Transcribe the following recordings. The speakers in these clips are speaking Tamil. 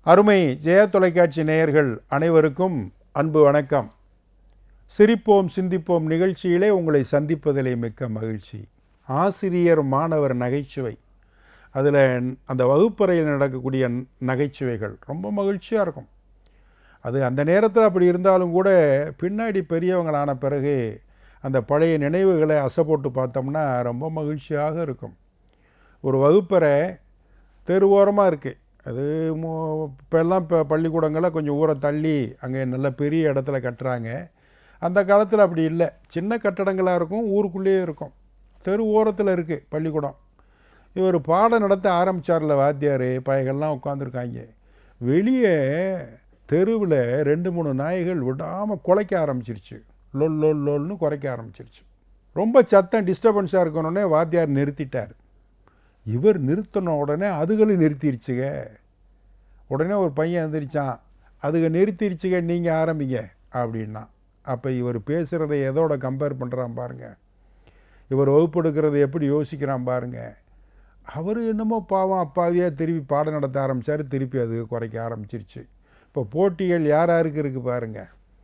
அருமை ஜெய தொலைக்காட்சி நேயர்கள் அனைவருக்கும் அன்பு வணக்கம் சிரிப்போம் சிந்திப்போம் நிகழ்ச்சியிலே உங்களை சந்திப்பதிலே மிக்க மகிழ்ச்சி ஆசிரியர் மாணவர் நகைச்சுவை அதில் அந்த வகுப்பறையில் நடக்கக்கூடிய நகைச்சுவைகள் ரொம்ப மகிழ்ச்சியாக இருக்கும் அது அந்த நேரத்தில் அப்படி இருந்தாலும் கூட பின்னாடி பெரியவங்களான பிறகு அந்த பழைய நினைவுகளை அசை போட்டு பார்த்தோம்னா ரொம்ப மகிழ்ச்சியாக இருக்கும் ஒரு வகுப்பறை தெருவோரமாக இருக்குது அது மு- இப்போல்லாம் இப்போ பள்ளிக்கூடங்களை கொஞ்சம் ஊரை தள்ளி அங்கே நல்ல பெரிய இடத்துல கட்டுறாங்க அந்த காலத்தில் அப்படி இல்லை சின்ன கட்டடங்களாக இருக்கும் ஊருக்குள்ளேயே இருக்கும் தெரு ஓரத்தில் இருக்குது பள்ளிக்கூடம் இவர் பாடம் நடத்த ஆரம்பித்தார்ல வாத்தியார் பையகள்லாம் உட்காந்துருக்காங்க வெளியே தெருவில் ரெண்டு மூணு நாய்கள் விடாமல் குலைக்க ஆரம்பிச்சிருச்சு லொல் லொல் லொல்னு குறைக்க ஆரம்பிச்சிருச்சு ரொம்ப சத்தம் டிஸ்டர்பன்ஸாக இருக்கணுன்னே வாத்தியார் நிறுத்திட்டார் இவர் நிறுத்தின உடனே அதுகளும் நிறுத்திருச்சுங்க உடனே ஒரு பையன் எந்திரிச்சான் அதுக நிறுத்திருச்சுங்க நீங்கள் ஆரம்பிங்க அப்படின்னா அப்போ இவர் பேசுகிறத எதோட கம்பேர் பண்ணுறான் பாருங்க இவர் வகுப்பு எடுக்கிறத எப்படி யோசிக்கிறான் பாருங்க அவர் என்னமோ பாவம் அப்பாவியாக திருப்பி பாடம் நடத்த ஆரம்பித்தார் திருப்பி அது குறைக்க ஆரம்பிச்சிருச்சு இப்போ போட்டிகள் யார் யாருக்கு இருக்குது பாருங்க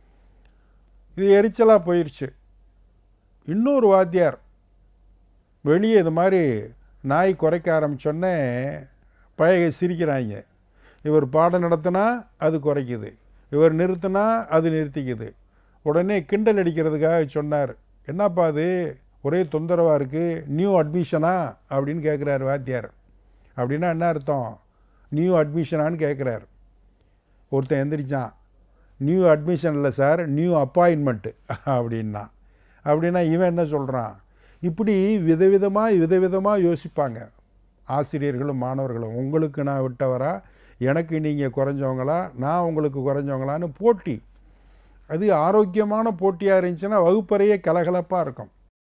இது எரிச்சலாக போயிடுச்சு இன்னொரு வாத்தியார் வெளியே இது மாதிரி நாய் குறைக்க ஆரம்பிச்சோன்னே பயக சிரிக்கிறாங்க இவர் பாடம் நடத்தினா அது குறைக்குது இவர் நிறுத்தினா அது நிறுத்திக்குது உடனே கிண்டல் அடிக்கிறதுக்காக சொன்னார் என்னப்பா அது ஒரே தொந்தரவாக இருக்குது நியூ அட்மிஷனா அப்படின்னு கேட்குறாரு வாத்தியார் அப்படின்னா என்ன அர்த்தம் நியூ அட்மிஷனான்னு கேட்குறாரு ஒருத்தன் எந்திரிச்சான் நியூ அட்மிஷன் இல்லை சார் நியூ அப்பாயின்மெண்ட்டு அப்படின்னா அப்படின்னா இவன் என்ன சொல்கிறான் இப்படி விதவிதமாக விதவிதமாக யோசிப்பாங்க ஆசிரியர்களும் மாணவர்களும் உங்களுக்கு நான் விட்டவரா எனக்கு நீங்கள் குறைஞ்சவங்களா நான் உங்களுக்கு குறைஞ்சவங்களான்னு போட்டி அது ஆரோக்கியமான போட்டியாக இருந்துச்சுன்னா வகுப்பறையே கலகலப்பாக இருக்கும்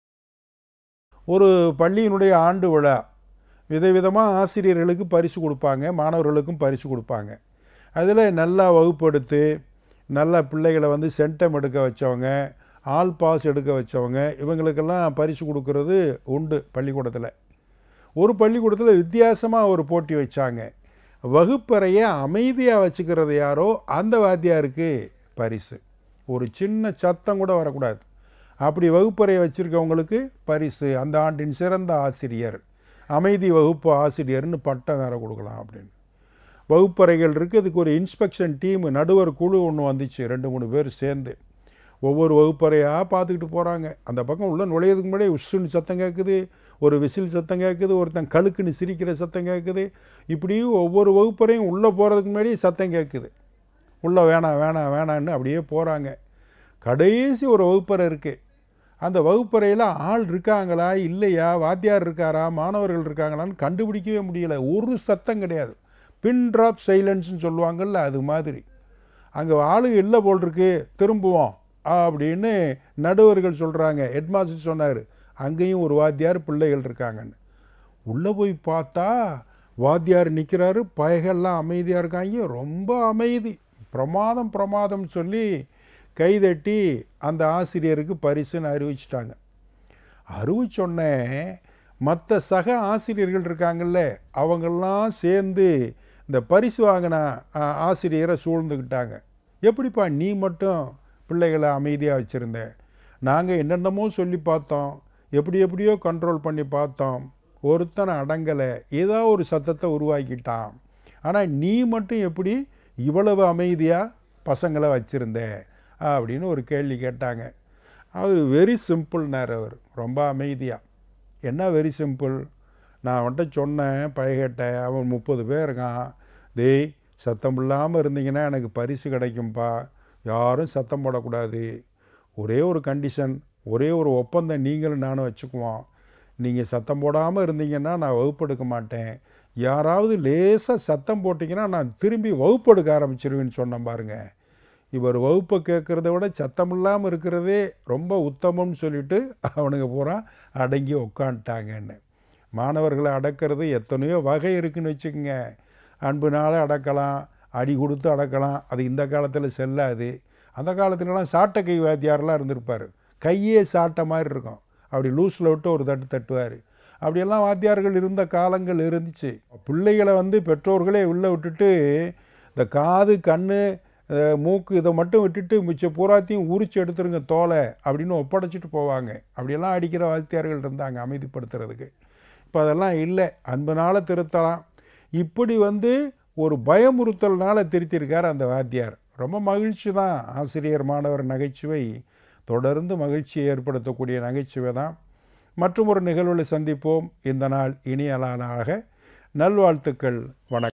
ஒரு பள்ளியினுடைய ஆண்டு விழா விதவிதமாக ஆசிரியர்களுக்கு பரிசு கொடுப்பாங்க மாணவர்களுக்கும் பரிசு கொடுப்பாங்க அதில் நல்லா வகுப்பெடுத்து நல்ல பிள்ளைகளை வந்து சென்டம் எடுக்க வச்சவங்க ஆல் பாஸ் எடுக்க வச்சவங்க இவங்களுக்கெல்லாம் பரிசு கொடுக்கறது உண்டு பள்ளிக்கூடத்தில் ஒரு பள்ளிக்கூடத்தில் வித்தியாசமாக ஒரு போட்டி வச்சாங்க வகுப்பறையை அமைதியாக வச்சுக்கிறது யாரோ அந்த வாத்தியாருக்கு பரிசு ஒரு சின்ன சத்தம் கூட வரக்கூடாது அப்படி வகுப்பறையை வச்சுருக்கவங்களுக்கு பரிசு அந்த ஆண்டின் சிறந்த ஆசிரியர் அமைதி வகுப்பு ஆசிரியர்னு பட்டம் வேற கொடுக்கலாம் அப்படின்னு வகுப்பறைகள் இருக்குது அதுக்கு ஒரு இன்ஸ்பெக்ஷன் டீம் நடுவர் குழு ஒன்று வந்துச்சு ரெண்டு மூணு பேர் சேர்ந்து ஒவ்வொரு வகுப்பறையாக பார்த்துக்கிட்டு போகிறாங்க அந்த பக்கம் உள்ள நுழையிறதுக்கு முன்னாடி உஷ்ஷுன்னு சத்தம் கேட்குது ஒரு விசில் சத்தம் கேட்குது ஒருத்தன் கழுக்குன்னு சிரிக்கிற சத்தம் கேட்குது இப்படி ஒவ்வொரு வகுப்பறையும் உள்ளே போகிறதுக்கு முன்னாடி சத்தம் கேட்குது உள்ளே வேணாம் வேணாம் வேணான்னு அப்படியே போகிறாங்க கடைசி ஒரு வகுப்பறை இருக்குது அந்த வகுப்பறையில் ஆள் இருக்காங்களா இல்லையா வாத்தியார் இருக்காரா மாணவர்கள் இருக்காங்களான்னு கண்டுபிடிக்கவே முடியல ஒரு சத்தம் கிடையாது பின் ட்ராப் சைலன்ஸ்னு சொல்லுவாங்கள்ல அது மாதிரி அங்கே ஆளுங்க இல்லை போல் இருக்கு திரும்புவோம் அப்படின்னு நடுவர்கள் சொல்கிறாங்க ஹெட்மாஸ்டர் சொன்னார் அங்கேயும் ஒரு வாத்தியார் பிள்ளைகள் இருக்காங்கன்னு உள்ளே போய் பார்த்தா வாத்தியார் நிற்கிறாரு பயகெல்லாம் அமைதியாக இருக்காங்க ரொம்ப அமைதி பிரமாதம் பிரமாதம் சொல்லி கைதட்டி அந்த ஆசிரியருக்கு பரிசுன்னு அறிவிச்சிட்டாங்க அறிவிச்சொன்னே மற்ற சக ஆசிரியர்கள் இருக்காங்கல்ல அவங்கெல்லாம் சேர்ந்து இந்த பரிசு வாங்கின ஆ, ஆசிரியரை சூழ்ந்துக்கிட்டாங்க எப்படிப்பா நீ மட்டும் பிள்ளைகளை அமைதியாக வச்சுருந்த நாங்கள் என்னென்னமோ சொல்லி பார்த்தோம் எப்படி எப்படியோ கண்ட்ரோல் பண்ணி பார்த்தோம் ஒருத்தனை அடங்கலை ஏதோ ஒரு சத்தத்தை உருவாக்கிட்டான் ஆனால் நீ மட்டும் எப்படி இவ்வளவு அமைதியாக பசங்களை வச்சுருந்த அப்படின்னு ஒரு கேள்வி கேட்டாங்க அது வெரி சிம்பிள்னார் அவர் ரொம்ப அமைதியாக என்ன வெரி சிம்பிள் நான் அவன்கிட்ட சொன்னேன் பையகிட்ட அவன் முப்பது பேர் இருக்கான் டேய் சத்தம் இல்லாமல் இருந்தீங்கன்னா எனக்கு பரிசு கிடைக்கும்பா யாரும் சத்தம் போடக்கூடாது ஒரே ஒரு கண்டிஷன் ஒரே ஒரு ஒப்பந்தம் நீங்களும் நானும் வச்சுக்குவோம் நீங்கள் சத்தம் போடாமல் இருந்தீங்கன்னா நான் வகுப்பெடுக்க மாட்டேன் யாராவது லேசாக சத்தம் போட்டிங்கன்னா நான் திரும்பி வகுப்பெடுக்க ஆரம்பிச்சிருவேன்னு சொன்னேன் பாருங்க இவர் வகுப்பை கேட்குறத விட சத்தம் இல்லாமல் இருக்கிறதே ரொம்ப உத்தமம்னு சொல்லிட்டு அவனுங்க பூரா அடங்கி உக்காந்துட்டாங்கன்னு மாணவர்களை அடக்கிறது எத்தனையோ வகை இருக்குன்னு வச்சுக்கோங்க அன்புனால அடக்கலாம் அடி கொடுத்து அடக்கலாம் அது இந்த காலத்தில் செல்லாது அந்த காலத்துலலாம் சாட்டை கை வாத்தியாரெலாம் இருந்திருப்பார் கையே சாட்டை மாதிரி இருக்கும் அப்படி லூஸில் விட்டு ஒரு தட்டு தட்டுவார் அப்படியெல்லாம் வாத்தியார்கள் இருந்த காலங்கள் இருந்துச்சு பிள்ளைகளை வந்து பெற்றோர்களே உள்ளே விட்டுட்டு இந்த காது கண் மூக்கு இதை மட்டும் விட்டுட்டு மிச்ச பூராத்தையும் உரிச்சு எடுத்துருங்க தோலை அப்படின்னு ஒப்படைச்சிட்டு போவாங்க அப்படியெல்லாம் அடிக்கிற வாத்தியார்கள் இருந்தாங்க அமைதிப்படுத்துறதுக்கு இப்போ அதெல்லாம் இல்லை அன்பனால் திருத்தலாம் இப்படி வந்து ஒரு பயமுறுத்தல்னால திருத்தியிருக்கார் அந்த வாத்தியார் ரொம்ப மகிழ்ச்சி தான் ஆசிரியர் மாணவர் நகைச்சுவை தொடர்ந்து மகிழ்ச்சியை ஏற்படுத்தக்கூடிய நகைச்சுவை தான் மற்றும் ஒரு நிகழ்வில் சந்திப்போம் இந்த நாள் இனிய நாளாக நல்வாழ்த்துக்கள் வணக்கம்